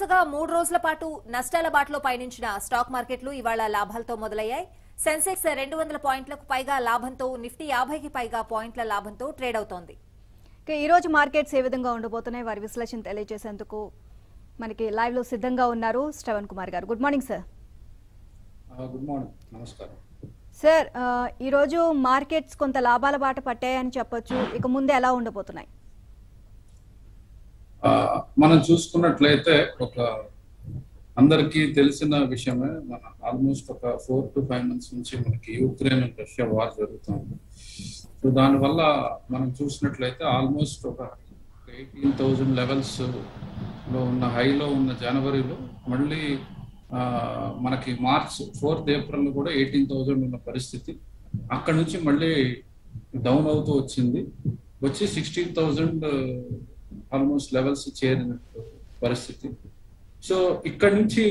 వరుసగా మూడు రోజుల పాటు నష్టాల బాటలో పయనించిన స్టాక్ మార్కెట్లు ఇవాళ లాభాలతో మొదలయ్యాయి సెన్సెక్స్ రెండు వందల పాయింట్లకు పైగా లాభంతో నిఫ్టీ యాభైకి పైగా పాయింట్ల లాభంతో ట్రేడ్ అవుతోంది ఇక ఈ రోజు మార్కెట్స్ ఏ విధంగా ఉండబోతున్నాయి వారి విశ్లేషణ తెలియజేసేందుకు మనకి లైవ్ లో సిద్ధంగా ఉన్నారు శ్రవణ్ కుమార్ గారు good morning sir good morning నమస్కారం సార్ ఆ, ఈ రోజు మార్కెట్స్ కొంత లాభాల బాట పట్టాయని చెప్పొచ్చు ఇక ముందు ఎలా ఉండబోతున్నాయి ఆ, మనం చూసుకున్నట్లయితే ఒక అందరికీ తెలిసిన విషయమే మన ఆల్మోస్ట్ ఒక ఫోర్ టు ఫైవ్ మంత్స్ నుంచి మనకి యుక్రెయిన్ అండ్ రష్యా వార్ జరుగుతుంది సో దానివల్ల మనం చూసినట్లయితే ఆల్మోస్ట్ ఒక ఎయిటీన్ థౌజండ్ లెవెల్స్ లో ఉన్న హైలో ఉన్న జనవరిలో మళ్ళీ ఆ, మనకి మార్చ్ ఫోర్త్ ఏప్రిల్ కూడా ఎయిటీన్ థౌజండ్ ఉన్న పరిస్థితి అక్కడ నుంచి మళ్ళీ డౌన్ అవుతూ వచ్చింది వచ్చి సిక్స్టీన్ థౌజండ్ ఆల్మోస్ట్ లెవెల్స్ చేరినట్టు పరిస్థితి సో ఇక్కడ నుంచి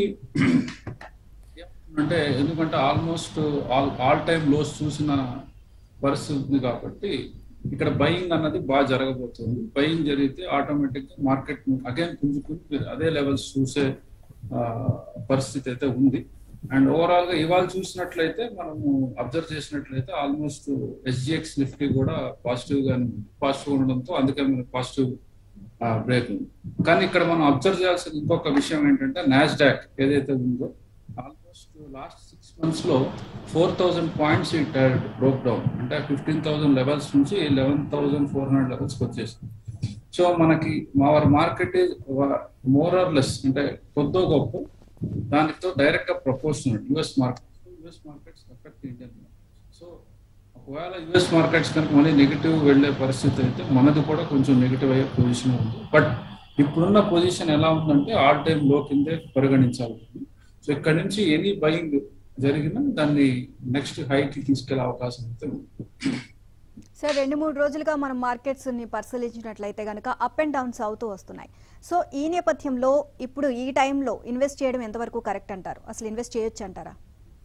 అంటే ఎందుకంటే almost all all time lows చూసిన పరిస్థితి ఉంది కాబట్టి ఇక్కడ బయింగ్ అన్నది బాగా జరగబోతుంది బయింగ్ జరిగితే ఆటోమేటిక్ గా మార్కెట్ అగైన్ పుంజుకుని అదే లెవెల్స్ చూసే ఆ, పరిస్థితి అయితే ఉంది అండ్ ఓవరాల్ గా ఇవాళ చూసినట్లయితే మనము అబ్జర్వ్ చేసినట్లయితే ఆల్మోస్ట్ ఎస్జిఎక్స్ నిఫ్టీ కూడా పాజిటివ్ గానే ఉంది పాజిటివ్ ఉండడంతో అందుకే మనకి పాజిటివ్ బ్రేక్ ఉంది కానీ ఇక్కడ మనం అబ్జర్వ్ చేయాల్సిన ఇంకొక విషయం ఏంటంటే నాస్డాక్ ఏదైతే ఉందో ఆల్మోస్ట్ లాస్ట్ సిక్స్ మంత్స్ లో four thousand points it broke down అంటే ఫిఫ్టీన్ థౌసండ్ లెవెల్స్ నుంచి eleven thousand four hundred levels వచ్చేసింది సో మనకి our market is more or less అంటే కొద్దో గొప్ప దానితో డైరెక్ట్ గా proportional US market US markets effect Indian so ఒకవేళ యుఎస్ మార్కెట్స్ కనుక మళ్ళీ నెగిటివ్ వెళ్ళే పరిస్థితి అయితే మనది కూడా కొంచెం నెగిటివ్ అయ్యే పొజిషన్ ఉంది బట్ ఇప్పుడున్న పొజిషన్ ఎలా ఉందంటే ఆల్ టైమ్ లో కిందే పరిగణించాలి సో ఇక్కడ నుంచి ఎనీ బయింగ్ జరిగినా దాన్ని నెక్స్ట్ హైకి తీసుకెళ్లే అవకాశం అయితే ఉంది సార్ రెండు మూడు రోజులుగా మనం మార్కెట్స్ ని పరిశీలించినట్లయితే కనుక అప్ అండ్ డౌన్స్ అవుతూ వస్తున్నాయి సో ఈ నేపథ్యంలో ఇప్పుడు ఈ టైంలో ఇన్వెస్ట్ చేయడం ఎంతవరకు కరెక్ట్ అంటారు అసలు ఇన్వెస్ట్ చేయొచ్చు అంటారా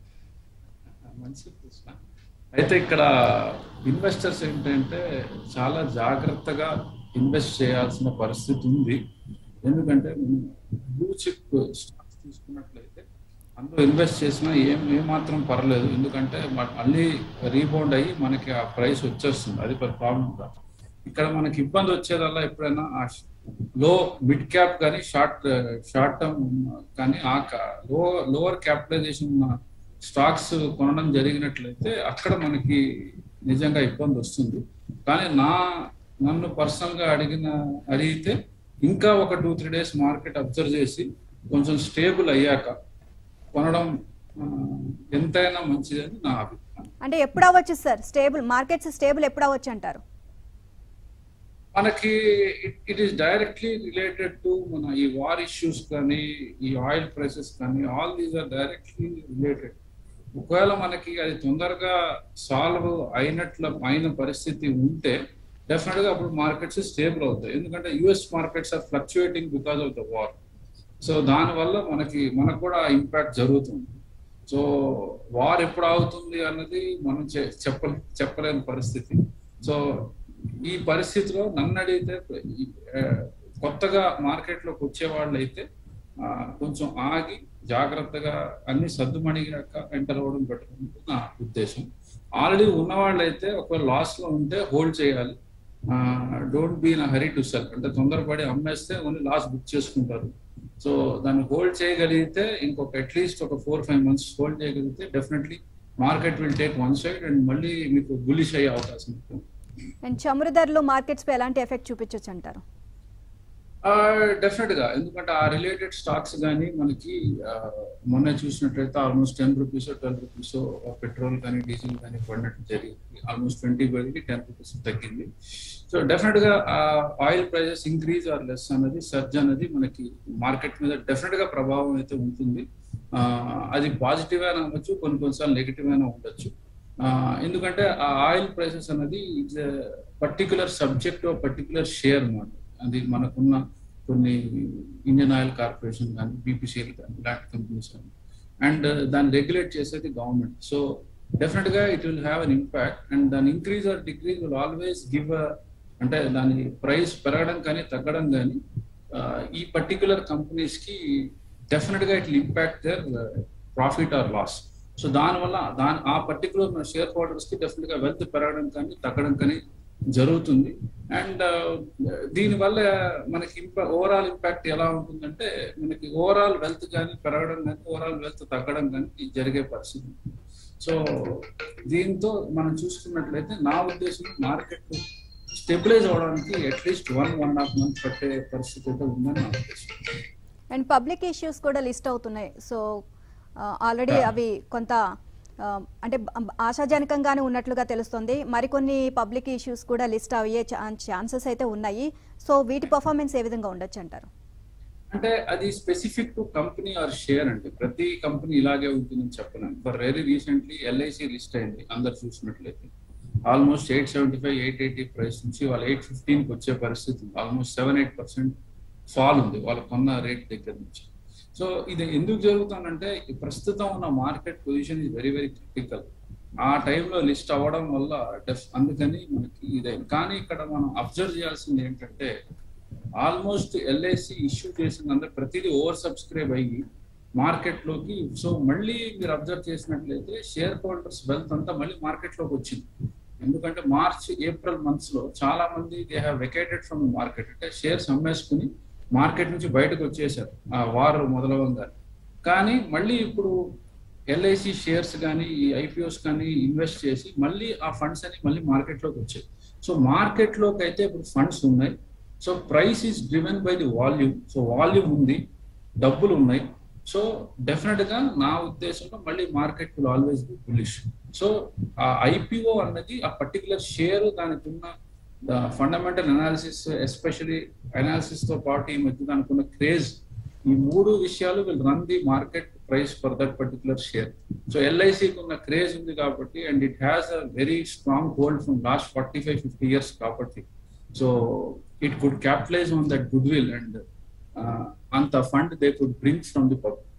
మంచి ప్రశ్న అయితే ఇక్కడ ఇన్వెస్టర్స్ ఏంటంటే చాలా జాగ్రత్తగా ఇన్వెస్ట్ చేయాల్సిన పరిస్థితి ఉంది ఎందుకంటే బ్లూ చిప్ స్టాక్స్ తీసుకున్నట్లయితే అందులో ఇన్వెస్ట్ చేసినా ఏం ఏమాత్రం పర్లేదు ఎందుకంటే మ- మళ్ళీ రీబౌండ్ అయ్యి మనకి ఆ ప్రైస్ వచ్చేస్తుంది అది ప్రాబ్లం కాదు ఇక్కడ మనకి ఇబ్బంది వచ్చేదల్లా ఎప్పుడైనా ఆ లో మిడ్ క్యాప్ కానీ షార్ట్ షార్ట్ టర్మ్ కానీ ఆ లో లోవర్ క్యాపిటలైజేషన్ ఉన్న స్టాక్స్ కొనడం జరిగినట్లయితే అక్కడ మనకి నిజంగా ఇబ్బంది వస్తుంది కానీ నా నన్ను పర్సనల్ గా అడిగిన అడిగితే ఇంకా ఒక two three days market observe చేసి కొంచెం స్టేబుల్ అయ్యాక కొనడం ఆ, ఎంతైనా మంచిదని నా అభిప్రాయం అంటే ఎప్పుడు అవ్వచ్చు సార్ స్టేబుల్ మార్కెట్స్ స్టేబుల్ ఎప్పుడు అవ్వచ్చు అంటారు మనకి it is directly related to మన ఈ వార్ ఇష్యూస్ కానీ ఈ ఆయిల్ ప్రైసెస్ కానీ all these are directly related ఒకవేళ మనకి అది తొందరగా సాల్వ్ అయినట్ల అయిన పరిస్థితి ఉంటే డెఫినెట్ గా అప్పుడు మార్కెట్స్ స్టేబుల్ అవుతాయి ఎందుకంటే US markets are fluctuating because of the war so దానివల్ల మనకి మనకు కూడా ఇంపాక్ట్ జరుగుతుంది సో వార్ ఎప్పుడు అవుతుంది అన్నది మనం చె- చెప్ప చెప్పలేని పరిస్థితి సో ఈ పరిస్థితిలో నన్ను అడిగితే ఈ, ఆ, కొత్తగా మార్కెట్లోకి వచ్చే వాళ్ళు అయితే ఆ, కొంచెం ఆగి జాగ్రత్తగా అన్ని సర్దుమణిగాక ఎంటర్ అవ్వడం బెటర్ ఉంటుంది నా ఉద్దేశం ఆల్రెడీ ఉన్న వాళ్ళైతే ఒకవేళ లాస్ లో ఉంటే హోల్డ్ చేయాలి don't be in hurry to sell అంటే తొందరపడి అమ్మేస్తే ఓన్లీ లాస్ బుక్ చేసుకుంటారు సో దాన్ని హోల్డ్ చేయగలిగితే ఇంకొక అట్లీస్ట్ ఒక ఫోర్ ఫైవ్ మంత్స్ హోల్డ్ చేయగలిగితే definitely market will take one side and మళ్ళీ మీకు బులిష్ అయ్యే అవకాశం ఉంటుంది అండ్ చమురు ధరలు మార్కెట్స్ పై ఎలాంటి ఎఫెక్ట్ చూపించవచ్చు అంటారు డెఫినెట్ గా ఎందుకంటే ఆ రిలేటెడ్ స్టాక్స్ కానీ మనకి ఆ, మొన్న చూసినట్లయితే almost ten rupees twelve rupees petrol కానీ డీజిల్ కానీ పడినట్టు జరిగింది ఆల్మోస్ట్ ట్వంటీ పడికి టెన్ రూపీస్ తగ్గింది సో డెఫినెట్ గా oil prices increase or less అనేది సర్జ్ అనేది మనకి మార్కెట్ మీద డెఫినెట్ గా ప్రభావం అయితే ఉంటుంది ఆ, అది పాజిటివ్ అయినా అవ్వచ్చు కొన్ని కొన్నిసార్లు నెగిటివ్ అయినా ఉండొచ్చు ఆ, ఎందుకంటే ఆ ఆయిల్ ప్రైసెస్ అనేది it's particular subject particular share అన్నమాట అది మనకున్న కొన్ని ఇండియన్ ఆయిల్ కార్పొరేషన్ కానీ బీపీసీఎల్ కానీ ఇలాంటి కంపెనీస్ కానీ అండ్ దాన్ని రెగ్యులేట్ చేసేది గవర్నమెంట్ సో డెఫినెట్ గా it will have an impact and దాని increase or decrease will always give అంటే దాని ప్రైస్ పెరగడం కానీ తగ్గడం కానీ ఈ పర్టికులర్ కంపెనీస్ కి డెఫినెట్ గా it impact their profit or loss so దానివల్ల దాని ఆ పర్టికులర్ షేర్ హోల్డర్స్ కి డెఫినెట్ గా వెల్త్ పెరగడం కానీ తగ్గడం కానీ జరుగుతుంది అండ్ దీనివల్ల మనకి ఇంపా ఓవరాల్ ఇంపాక్ట్ ఎలా ఉంటుందంటే మనకి ఓవరాల్ వెల్త్ కానీ పెరగడం కానీ ఓవరాల్ వెల్త్ తగ్గడం కానీ జరిగే పరిస్థితి సో దీంతో మనం చూసుకున్నట్లయితే నా ఉద్దేశం మార్కెట్ స్టెబిలైజ్ అవడానికి at least one one half month పట్టే పరిస్థితి అయితే ఉందని నా ఉద్దేశం అండ్ పబ్లిక్ ఇష్యూస్ కూడా లిస్ట్ అవుతున్నాయి సో ఆల్రెడీ Yeah. అవి కొంత ఆ, అంటే బ- ఆశాజనకంగానే ఉన్నట్లుగా తెలుస్తుంది మరికొన్ని పబ్లిక్ ఇష్యూస్ కూడా లిస్ట్ అయ్యే ఛాన్సెస్ అయితే ఉన్నాయి సో వీటి పర్ఫార్మెన్స్ ఏ విధంగా ఉండొచ్చు అంటారు అంటే అది specific to company or share అంటే ప్రతి కంపెనీ ఇలాగే ఉంటుందని చెప్పలేను for very recently LIC list అయింది అందరు చూసినట్లయితే almost eight seventy five eight eighty price నుంచి వాళ్ళు ఎయిట్ ఫిఫ్టీన్కి వచ్చే పరిస్థితి ఉంది almost seven eight percent fall ఉంది వాళ్ళు కొన్న రేట్ దగ్గర నుంచి సో ఇది ఎందుకు జరుగుతుందంటే ఈ ప్రస్తుతం ఉన్న market position is very very critical ఆ టైంలో లిస్ట్ అవ్వడం వల్ల డెఫ్ అందుకని మనకి ఇదైంది కానీ ఇక్కడ మనం అబ్జర్వ్ చేయాల్సింది ఏంటంటే ఆల్మోస్ట్ ఎల్ఐసి ఇష్యూ చేసిందంటే ప్రతిదీ ఓవర్ సబ్స్క్రైబ్ అయ్యి మార్కెట్ లోకి సో మళ్ళీ మీరు అబ్జర్వ్ చేసినట్లయితే షేర్ హోల్డర్స్ వెల్త్ అంతా మళ్ళీ మార్కెట్ లోకి వచ్చింది ఎందుకంటే మార్చ్ ఏప్రిల్ మంత్స్ లో చాలా మంది they have vacated from market అంటే షేర్స్ అమ్మేసుకుని మార్కెట్ నుంచి బయటకు వచ్చేసారు ఆ వార్ మొదలవంగా కానీ మళ్ళీ ఇప్పుడు ఎల్ఐసి షేర్స్ కానీ ఈ ఐపీఓస్ కానీ ఇన్వెస్ట్ చేసి మళ్ళీ ఆ ఫండ్స్ అని మళ్ళీ మార్కెట్ లోకి వచ్చాయి సో మార్కెట్ లోకి అయితే ఇప్పుడు ఫండ్స్ ఉన్నాయి so price is driven by the volume so volume ఉంది డబ్బులు ఉన్నాయి సో డెఫినెట్ గా నా ఉద్దేశంలో మళ్ళీ market will always be bullish so ఆ ఐపీఓ అన్నది ఆ పర్టికులర్ షేర్ దానికి ఉన్న ఫండమెంటల్ అనాలిసిస్ ఎస్పెషలీ అనాలిసిస్ తో పాటు ఈ మధ్య దానికి ఉన్న క్రేజ్ ఈ మూడు విషయాలు will run the market price for that particular share so ఎల్ఐసికి ఉన్న క్రేజ్ ఉంది కాబట్టి and it has a very strong hold from last forty five fifty years కాబట్టి so it could capitalize on that good will and అంత fund they could bring from the public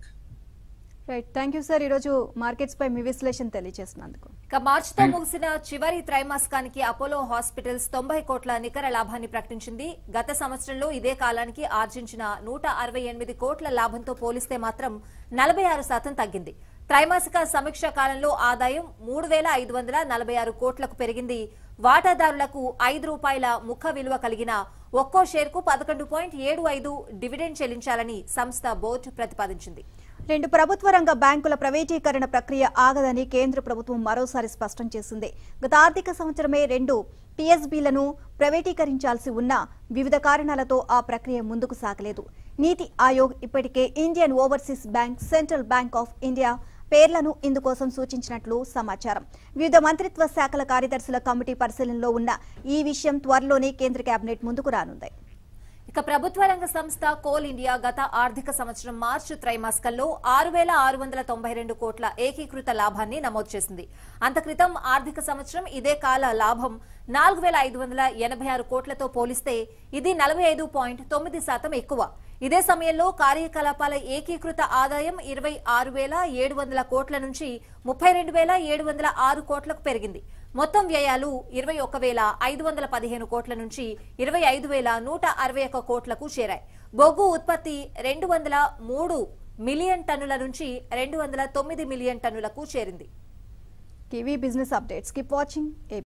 right thank you sir ఈరోజు markets పై మీ విశ్లేషణ తెలియజేసినందుకు ఇక మార్చితో ముగిసిన చివరి త్రైమాసికానికి అపోలో హాస్పిటల్స్ తొంభై కోట్ల నికర లాభాన్ని ప్రకటించింది గత సంవత్సరంలో ఇదే కాలానికి ఆర్జించిన నూట అరవై ఎనిమిది కోట్ల లాభంతో పోలిస్తే మాత్రం నలభై ఆరు శాతం తగ్గింది త్రైమాసిక సమీక్ష కాలంలో ఆదాయం మూడు వేల ఐదు వందల నలభై ఆరు కోట్లకు పెరిగింది వాటాదారులకు ఐదు రూపాయల ముఖ విలువ కలిగిన ఒక్కో షేర్కు పదకొండు పాయింట్ ఏడు ఐదు డివిడెండ్ చెల్లించాలని సంస్థ బోర్డు ప్రతిపాదించింది రెండు ప్రభుత్వ రంగ బ్యాంకుల ప్రైవేటీకరణ ప్రక్రియ ఆగదని కేంద్ర ప్రభుత్వం మరోసారి స్పష్టం చేసింది గత ఆర్థిక సంవత్సరమే రెండు పిఎస్బీలను ప్రైవేటీకరించాల్సి ఉన్న వివిధ కారణాలతో ఆ ప్రక్రియ ముందుకు సాగలేదు నీతి ఆయోగ్ ఇప్పటికే Indian overseas bank central bank of India పేర్లను ఇందుకోసం సూచించినట్లు సమాచారం వివిధ మంత్రిత్వ శాఖల కార్యదర్శుల కమిటీ పరిశీలనలో ఉన్న ఈ విషయం త్వరలోనే కేంద్ర కేబినెట్ ముందుకు రానుంది ఇక ప్రభుత్వ రంగ సంస్థ కోల్ ఇండియా గత ఆర్థిక సంవత్సరం మార్చి త్రైమాసికంలో ఆరు వేల ఆరు వందల తొంభై రెండు కోట్ల ఏకీకృత లాభాన్ని నమోదు చేసింది అంత క్రితం ఆర్థిక సంవత్సరం ఇదే కాల లాభం నాలుగు వేల ఐదు వందల ఎనభై ఆరు కోట్లతో పోలిస్తే ఇది నలభై ఐదు పాయింట్ తొమ్మిది శాతం ఎక్కువ ఇదే సమయంలో కార్యకలాపాల ఏకీకృత ఆదాయం ఇరవై ఆరు వేల ఏడు వందల కోట్ల నుంచి ముప్పై రెండు వేల ఏడు వందల ఆరు కోట్లకు పెరిగింది మొత్తం వ్యయాలు ఇరవై ఒక్క వేల ఐదు వందల పదిహేను కోట్ల నుంచి ఇరవై ఐదు వేల నూట అరవై ఒక్క కోట్లకు చేరాయి బొగ్గు ఉత్పత్తి రెండు వందల మూడు మిలియన్ టన్నుల నుంచి రెండు వందల తొమ్మిది మిలియన్ టన్నులకు చేరింది TV business updates keep watching